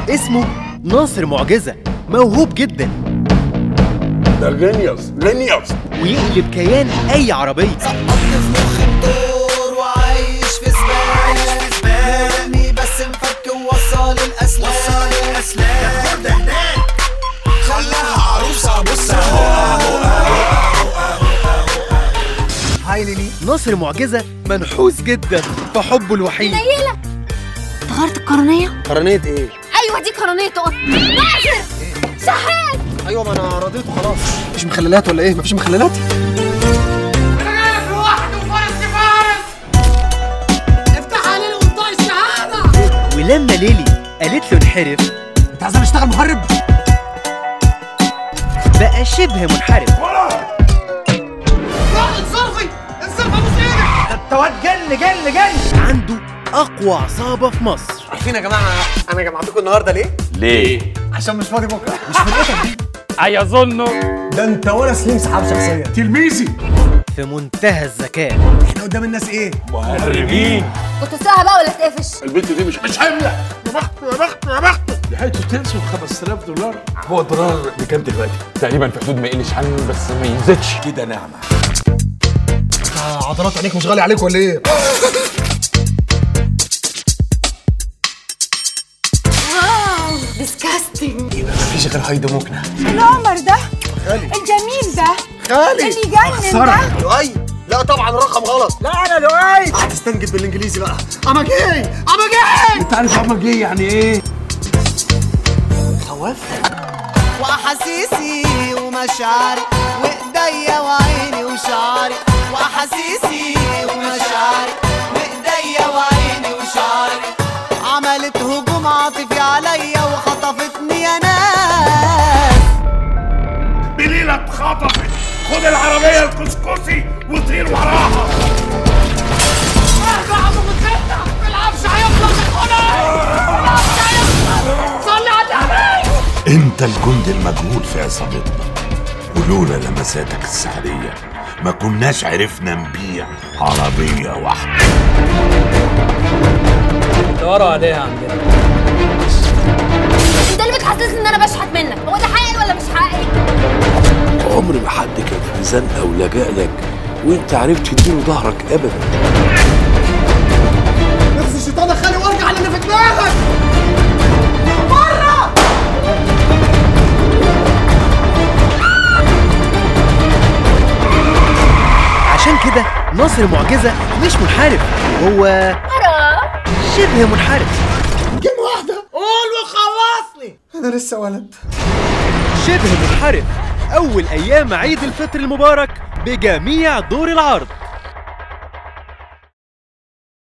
اسمه ناصر معجزة موهوب جدا ده جينيوس جينيوس ويقلب كيان أي عربية قضي في مخي مدور وعايش في سباق مرمي بس مفك ووصل الاسلاك وصل الاسلاك ده هناك خلاها عروسه بص هاي ليلي ناصر معجزة منحوس جدا في حبه الوحيد غيرت القرنية؟ قرنية ايه؟ أيوة دي قرنية قط ناصر شحات ايوه ما انا رضيته خلاص مفيش مخللات ولا ايه؟ مفيش مخللات؟ افتح عليه وانطق الشهاده ولما ليلي قالت له انحرف انت عايز اشتغل محرب؟ بقى شبه منحرف انصرفي انصرفي ابوس ايدك التواد جن جن جن عنده أقوى عصابة في مصر عارفين يا جماعه انا جمعتكم النهارده ليه؟ ليه؟ عشان مش فاضي بكره مش فرقتك دي أيظن ده انت ولا سليم سحاب شخصيه تلميذي في منتهى الذكاء احنا قدام الناس ايه؟ مهربين كنت تساها بقى ولا تقفش؟ البنت دي مش مش حملة يا بخت يا بخت يا بخت لحقته تنسوا 5000 دولار هو الدولار بكام دلوقتي؟ تقريبا في حدود ما يقلش عني بس ما يزيدش كده نعمة عضلات عينيك مش غالي عليك ولا ايه؟ واو ديسكاستنج مفيش غير هايدي مكنه القمر ده الجميل ده خالي اللي يجنن ده لؤي لا طبعا الرقم غلط لا انا لؤي هتستنجد بالانجليزي بقى اما جاي اما جاي انت عارف اما جاي يعني ايه خواف واحاسيسي ومشاعري وايديا وعيني وشعري واحاسيسي ومشاعري وايديا وعيني وشعري عملت هجوم عاطفي عليا وخطفتني يا ناس بليلة اتخطفت خد العربية الكسكسي وطير وراها انت الجندي المجهول في عصابتنا ولولا لمساتك السحرية ما كناش عرفنا نبيع عربية واحدة ده اللي بتحسسني إن أنا بشحت منك هو ده حقيقي ولا مش حقيقي؟ عمر ما حد كان في زنقه ولجأ لك وانت عرفت تديله ظهرك ابدا نفس الشيطان خالي وارجع للي في دماغك عشان كده ناصر معجزة مش منحرف هو حرام شبه منحرف كلمة واحدة قول وخلصني انا لسه ولد شبه منحرف أول أيام عيد الفطر المبارك بجميع دور العرض